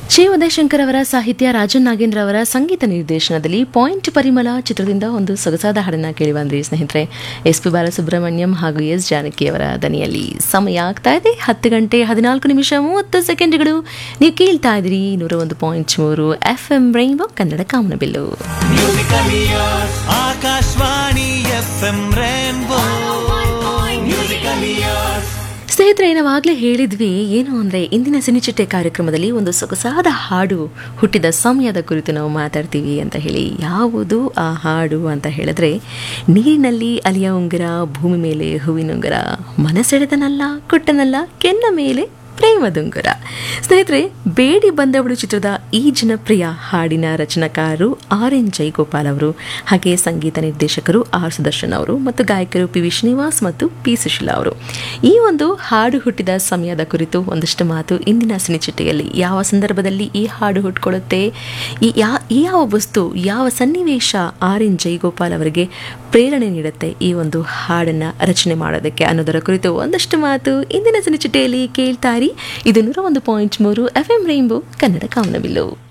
she Udayashankar ಅವರ ಸಾಹಿತ್ಯ ರಾಜನ್ ನಾಗೇಂದ್ರ ಅವರ ಸಂಗೀತ ನಿರ್ದೇಶನದಲ್ಲಿ ಪಾಯಿಂಟ್ ಪರಿಮಳ ಚಿತ್ರದಿಂದ ಒಂದು ಸೊಗಸಾದ ಹಾಡನ್ನ ಕೇಳಿ ಬಂದ್ರಿ ಸ್ನೇಹಿತರೆ ಎಸ್ ಪಿ ಬಾಲಸುಬ್ರಹ್ಮಣ್ಯಂ ಹಾಗೂ ಎಸ್ ಜಾನಕಿ ಅವರ ದನಿಯಲ್ಲಿ ಸಮಯ ಆಗ್ತಾ ಇದೆ ಹತ್ತು ಗಂಟೆ ಹದಿನಾಲ್ಕು ನಿಮಿಷ ಮೂವತ್ತು ಸೆಕೆಂಡ್ಗಳು ನೀವು ಕೇಳ್ತಾ ಇದ್ದೀರಿ ನೂರ ಒಂದು ಪಾಯಿಂಟ್ ಮೂರು ಎಫ್ ಎಂ ರೈನ್ಬೋ ಕನ್ನಡ ಕಾಮನಬಿಲ್ಲು ಆಕಾಶವಾಣಿ ಎಫ್ ಎಂ ರೇನ್ಬೋ ಸ್ನೇಹಿತರೆ ನಾವಾಗಲೇ ಹೇಳಿದ್ವಿ ಏನು ಅಂದರೆ ಇಂದಿನ ಸಿನಿಚಿಟ್ಟೆ ಕಾರ್ಯಕ್ರಮದಲ್ಲಿ ಒಂದು ಸೊಗಸಾದ ಹಾಡು ಹುಟ್ಟಿದ ಸಮಯದ ಕುರಿತು ನಾವು ಮಾತಾಡ್ತೀವಿ ಅಂತ ಹೇಳಿ ಯಾವುದು ಆ ಹಾಡು ಅಂತ ಹೇಳಿದ್ರೆ ನೀರಿನಲ್ಲಿ ಅಲಿಯ ಉಂಗುರ ಭೂಮಿ ಮೇಲೆ ಹೂವಿನುಂಗುರ ಮನಸೆಳೆದನಲ್ಲ ಕೊಟ್ಟನಲ್ಲ ಕೆನ್ನ ಮೇಲೆ ಪ್ರೇಮದುಂಗುರ ಸ್ನೇಹಿತರೆ ಬೇಡಿ ಬಂದವಳು ಚಿತ್ರದ ಈ ಜನಪ್ರಿಯ ಹಾಡಿನ ರಚನಾಕಾರರು ಆರ್ ಎನ್ ಜೈಗೋಪಾಲ್ ಅವರು ಹಾಗೆ ಸಂಗೀತ ನಿರ್ದೇಶಕರು ಆರ್ ಸುದರ್ಶನ್ ಅವರು ಮತ್ತು ಗಾಯಕರು ಪಿ ವಿ ಶ್ರೀನಿವಾಸ್ ಮತ್ತು ಪಿ ಸುಶೀಲಾ ಅವರು ಈ ಒಂದು ಹಾಡು ಹುಟ್ಟಿದ ಸಮಯದ ಕುರಿತು ಒಂದಷ್ಟು ಮಾತು ಇಂದಿನ ಸಿನಿಚಿಟ್ಟೆಯಲ್ಲಿ ಯಾವ ಸಂದರ್ಭದಲ್ಲಿ ಈ ಹಾಡು ಹುಟ್ಕೊಳ್ಳುತ್ತೆ ಈ ಯಾ ಈ ಯಾವ ವಸ್ತು ಯಾವ ಸನ್ನಿವೇಶ ಆರ್ ಎನ್ ಜೈಗೋಪಾಲ್ ಅವರಿಗೆ ಪ್ರೇರಣೆ ನೀಡುತ್ತೆ ಈ ಒಂದು ಹಾಡನ್ನು ರಚನೆ ಮಾಡೋದಕ್ಕೆ ಅನ್ನೋದರ ಕುರಿತು ಒಂದಷ್ಟು ಮಾತು ಇಂದಿನ ಸಿನಿಚಿಟ್ಟೆಯಲ್ಲಿ ಕೇಳ್ತಾರಿ ಇದು ನೂರ ಒಂದು ಪಾಯಿಂಟ್ ಮೂರು ಎಫ್ ಎಂ ರೈನ್ಬೋ ಕನ್ನಡ ಕಾಮನಬಿಲ್ಲು